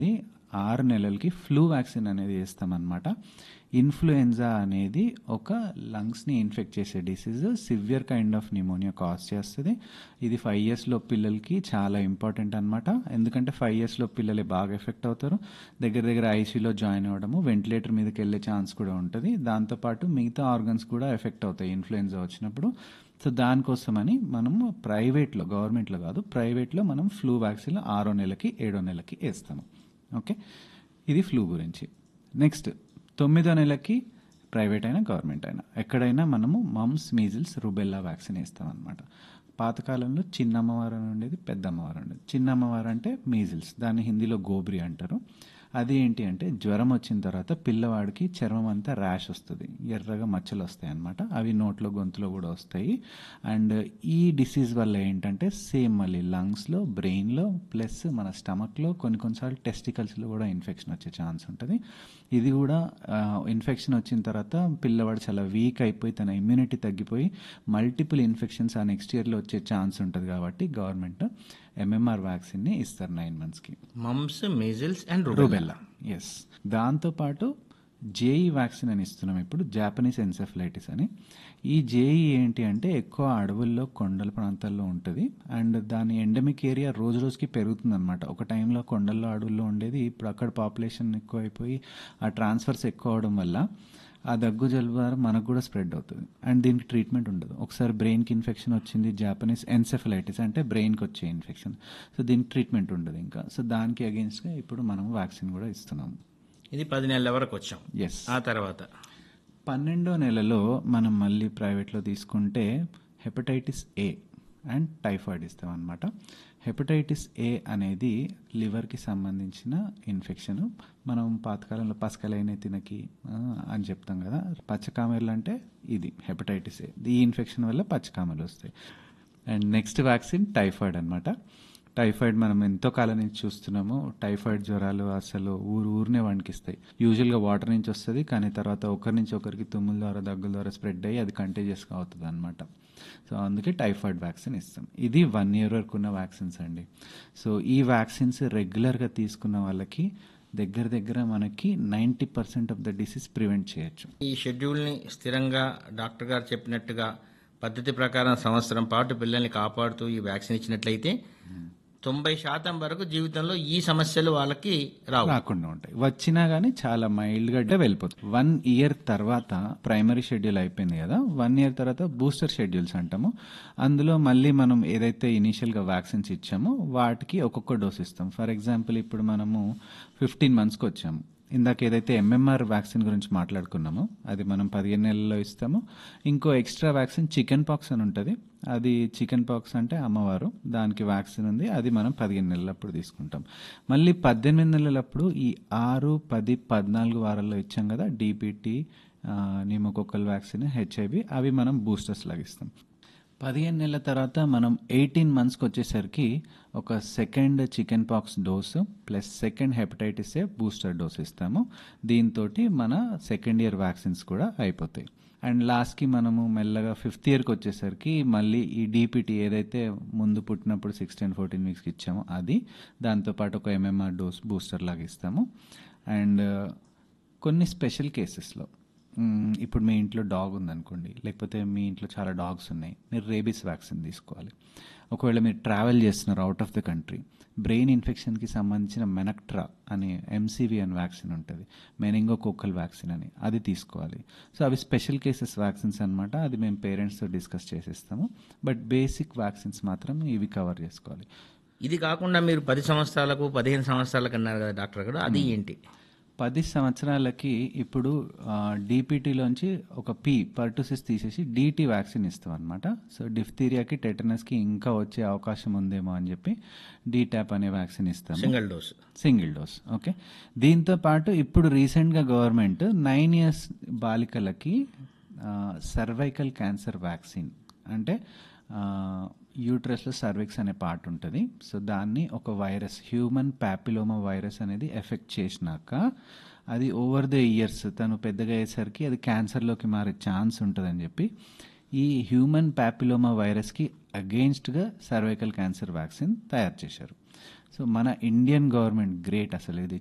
ఆరు నెలలకి flu vaccine అనేది వేస్తామన్నమాట ఇన్ఫ్లుయెన్జా అనేది ఒక లంగ్స్ని ఇన్ఫెక్ట్ చేసే disease severe kind of pneumonia cause చేస్తుంది ఇది ఫైవ్ ఇయర్స్లో పిల్లలకి చాలా ఇంపార్టెంట్ అనమాట ఎందుకంటే ఫైవ్ ఇయర్స్లో పిల్లలే బాగా ఎఫెక్ట్ అవుతారు దగ్గర దగ్గర ఐసీలో జాయిన్ అవ్వడము వెంటిలేటర్ మీదకి వెళ్ళే ఛాన్స్ కూడా ఉంటుంది దాంతోపాటు మిగతా ఆర్గన్స్ కూడా ఎఫెక్ట్ అవుతాయి ఇన్ఫ్లుయెన్జా వచ్చినప్పుడు సో దానికోసమని మనము ప్రైవేట్లో గవర్నమెంట్లో కాదు ప్రైవేట్లో మనం ఫ్లూ వ్యాక్సిన్ ఆరో నెలకి ఏడో నెలకి వేస్తాము ఓకే ఇది ఫ్లూ గురించి నెక్స్ట్ తొమ్మిదో నెలకి ప్రైవేట్ అయినా గవర్నమెంట్ అయినా ఎక్కడైనా మనము మమ్స్ మీజిల్స్ రుబెల్లా వ్యాక్సిన్ వేస్తాం అనమాట పాతకాలంలో చిన్న అమ్మవారు అని ఉండేది పెద్ద అమ్మవారు ఉండేది చిన్న అమ్మవారు అంటే మీజిల్స్ దాన్ని హిందీలో గోబ్రి అంటారు అది ఏంటి అంటే జ్వరం వచ్చిన తర్వాత పిల్లవాడికి చర్మం అంతా ర్యాష్ వస్తుంది ఎర్రగా మచ్చలు వస్తాయి అనమాట అవి నోట్లో గొంతులో కూడా వస్తాయి అండ్ ఈ డిసీజ్ వల్ల ఏంటంటే సేమ్ మళ్ళీ లంగ్స్లో బ్రెయిన్లో ప్లస్ మన స్టమక్లో కొన్ని కొన్నిసార్లు టెస్టికల్స్లో కూడా ఇన్ఫెక్షన్ వచ్చే ఛాన్స్ ఉంటుంది ఇది కూడా ఇన్ఫెక్షన్ వచ్చిన తర్వాత పిల్లవాడు చాలా వీక్ అయిపోయి తన ఇమ్యూనిటీ తగ్గిపోయి మల్టిపుల్ ఇన్ఫెక్షన్స్ ఆ నెక్స్ట్ ఇయర్లో వచ్చే ఛాన్స్ ఉంటుంది కాబట్టి గవర్నమెంట్ ఎంఎంఆర్ వ్యాక్సిన్ని ఇస్తారు నైన్ మంత్స్కి మమ్స్ మీజిల్స్ అండ్ రూబెల్లా ఎస్ దాంతోపాటు జేఈ వ్యాక్సిన్ అని ఇస్తున్నాం ఇప్పుడు జాపనీస్ ఎన్సెఫలైటిస్ అని ఈ జేఈ ఏంటి అంటే ఎక్కువ అడవుల్లో కొండల ప్రాంతాల్లో ఉంటుంది అండ్ దాని ఎండమిక్ ఏరియా రోజు రోజుకి పెరుగుతుంది అనమాట ఒక టైంలో కొండల్లో అడవుల్లో ఉండేది ఇప్పుడు అక్కడ పాపులేషన్ ఎక్కువ అయిపోయి ఆ ట్రాన్స్ఫర్స్ ఎక్కువ అవడం వల్ల ఆ దగ్గు జలుబు ద్వారా మనకు కూడా స్ప్రెడ్ అవుతుంది అండ్ దీనికి ట్రీట్మెంట్ ఉండదు ఒకసారి బ్రెయిన్కి ఇన్ఫెక్షన్ వచ్చింది జాపనీస్ ఎన్సెఫలైటిస్ అంటే బ్రెయిన్కి వచ్చే ఇన్ఫెక్షన్ సో దీనికి ట్రీట్మెంట్ ఉండదు ఇంకా సో దానికి అగేన్స్ట్గా ఇప్పుడు మనం వ్యాక్సిన్ కూడా ఇస్తున్నాము ఇది పది నెలల వరకు వచ్చాం ఎస్ ఆ తర్వాత పన్నెండో నెలలో మనం మళ్ళీ ప్రైవేట్లో తీసుకుంటే హెపటైటిస్ ఏ అండ్ టైఫాయిడ్ ఇస్తాం అనమాట హెపటైటిస్ ఏ అనేది లివర్కి సంబంధించిన ఇన్ఫెక్షన్ మనం పాతకాలంలో పసకలైన తినకి ఆ, అని చెప్తాం కదా పచ్చకామెర్లు అంటే ఇది హెపటైటిస్ ఏ ఈ ఇన్ఫెక్షన్ వల్ల పచ్చకామెర్లు వస్తాయి అండ్ నెక్స్ట్ వ్యాక్సిన్ టైఫాయిడ్ అనమాట టైఫాయిడ్ మనం ఎంతో కాలం నుంచి చూస్తున్నాము టైఫాయిడ్ జ్వరాలు అసలు ఊరు ఊరినే వణికిస్తాయి యూజువల్గా వాటర్ నుంచి వస్తుంది కానీ తర్వాత ఒకరి నుంచి ఒకరికి తుమ్ముల ద్వారా దగ్గుల ద్వారా స్ప్రెడ్ అయ్యి అది కంటేజియస్గా అవుతుంది అనమాట సో అందుకే టైఫాయిడ్ వ్యాక్సిన్ ఇస్తాం ఇది వన్ ఇయర్ వరకు ఉన్న వ్యాక్సిన్స్ అండి సో ఈ వ్యాక్సిన్స్ రెగ్యులర్గా తీసుకున్న వాళ్ళకి దగ్గర దగ్గర మనకి ninety percent of the disease prevent చేయొచ్చు ఈ షెడ్యూల్ని స్థిరంగా డాక్టర్ గారు చెప్పినట్టుగా పద్ధతి ప్రకారం సంవత్సరం పాటు పిల్లల్ని కాపాడుతూ ఈ వ్యాక్సిన్ ఇచ్చినట్లయితే తొంభై శాతం వరకు జీవితంలో ఈ సమస్యలు వాళ్ళకి రావు రాకుండా ఉంటాయి వచ్చినా గానీ చాలా మైల్డ్ గా వెళ్ళిపోతుంది వన్ ఇయర్ తర్వాత ప్రైమరీ షెడ్యూల్ అయిపోయింది కదా వన్ ఇయర్ తర్వాత బూస్టర్ షెడ్యూల్స్ అంటాము అందులో మళ్ళీ మనం ఏదైతే ఇనీషియల్ గా వ్యాక్సిన్స్ ఇచ్చామో వాటికి ఒక్కొక్క డోస్ ఇస్తాం ఫర్ ఎగ్జాంపుల్ ఇప్పుడు మనము ఫిఫ్టీన్ మంత్స్కి వచ్చాము ఇందాక ఏదైతే ఎంఎంఆర్ వ్యాక్సిన్ గురించి మాట్లాడుకున్నామో అది మనం పదిహేను నెలల్లో ఇస్తాము ఇంకో ఎక్స్ట్రా వ్యాక్సిన్ చికెన్ పాక్స్ అని ఉంటుంది అది చికెన్ పాక్స్ అంటే అమ్మవారు దానికి వ్యాక్సిన్ ఉంది అది మనం పదిహేను నెలలప్పుడు తీసుకుంటాం మళ్ళీ పద్దెనిమిది నెలలప్పుడు ఈ ఆరు పది పద్నాలుగు వారాల్లో ఇచ్చాం కదా డిపిటి నిమోకొక్కల్ వ్యాక్సిన్ హెచ్ఐవి అవి మనం బూస్టర్స్ లాగా ఇస్తాం పదిహేను నెలల తర్వాత మనం ఎయిటీన్ మంత్స్కి వచ్చేసరికి ఒక second chicken pox dose plus second hepatitis A booster dose ఇస్తాము దీంతో మన సెకండ్ ఇయర్ వ్యాక్సిన్స్ కూడా అయిపోతాయి అండ్ లాస్ట్కి మనము మెల్లగా ఫిఫ్త్ ఇయర్కి వచ్చేసరికి మళ్ళీ ఈ డీపీటీ ఏదైతే ముందు పుట్టినప్పుడు సిక్స్టీన్ ఫోర్టీన్ వీక్స్కి ఇచ్చామో అది దాంతోపాటు ఒక ఎంఎంఆర్ డోస్ బూస్టర్ లాగా ఇస్తాము అండ్ కొన్ని స్పెషల్ కేసెస్లో మ్మ్, ఇప్పుడు మీ ఇంట్లో డాగ్ ఉందనుకోండి లేకపోతే మీ ఇంట్లో చాలా డాగ్స్ ఉన్నాయి మీరు రేబీస్ వ్యాక్సిన్ తీసుకోవాలి ఒకవేళ మీరు ట్రావెల్ చేస్తున్నారు out of the country brain ఇన్ఫెక్షన్కి సంబంధించిన మెనక్ట్రా అనే ఎంసీవీ అని వ్యాక్సిన్ ఉంటుంది మెనింగోకోకల్ వ్యాక్సిన్ అని అది తీసుకోవాలి సో అవి స్పెషల్ కేసెస్ వ్యాక్సిన్స్ అనమాట అది మేము పేరెంట్స్తో డిస్కస్ చేసేస్తాము బట్ బేసిక్ వ్యాక్సిన్స్ మాత్రం ఇవి కవర్ చేసుకోవాలి ఇది కాకుండా మీరు పది సంవత్సరాలకు పదిహేను సంవత్సరాలకు అన్నారు కదా డాక్టర్ గారు అది ఏంటి పది సంవత్సరాలకి ఇప్పుడు డీపీటీలోంచి ఒక పి పర్టుసిస్ తీసేసి డీటీ వ్యాక్సిన్ ఇస్తాం అనమాట సో డిఫ్తీరియాకి టెటనస్కి ఇంకా వచ్చే అవకాశం ఉందేమో అని చెప్పి డీటాప్ అనే వ్యాక్సిన్ ఇస్తాము single dose single dose okay దీంతో పాటు ఇప్పుడు రీసెంట్గా గవర్నమెంట్ నైన్ ఇయర్స్ బాలికలకి సర్వైకల్ క్యాన్సర్ వ్యాక్సిన్ అంటే యూట్రస్లో సర్విక్స్ అనే పార్ట్ ఉంటుంది సో దాన్ని ఒక వైరస్ హ్యూమన్ ప్యాపిలోమా వైరస్ అనేది ఎఫెక్ట్ చేసినాక అది ఓవర్ ద ఇయర్స్ తను పెద్దగా అయ్యేసరికి అది క్యాన్సర్లోకి మారే ఛాన్స్ ఉంటుందని చెప్పి ఈ హ్యూమన్ ప్యాపిలోమా వైరస్కి అగెయిన్స్ట్గా సర్వైకల్ క్యాన్సర్ వ్యాక్సిన్ తయారు చేశారు సో మన ఇండియన్ గవర్నమెంట్ గ్రేట్ అసలు ఇది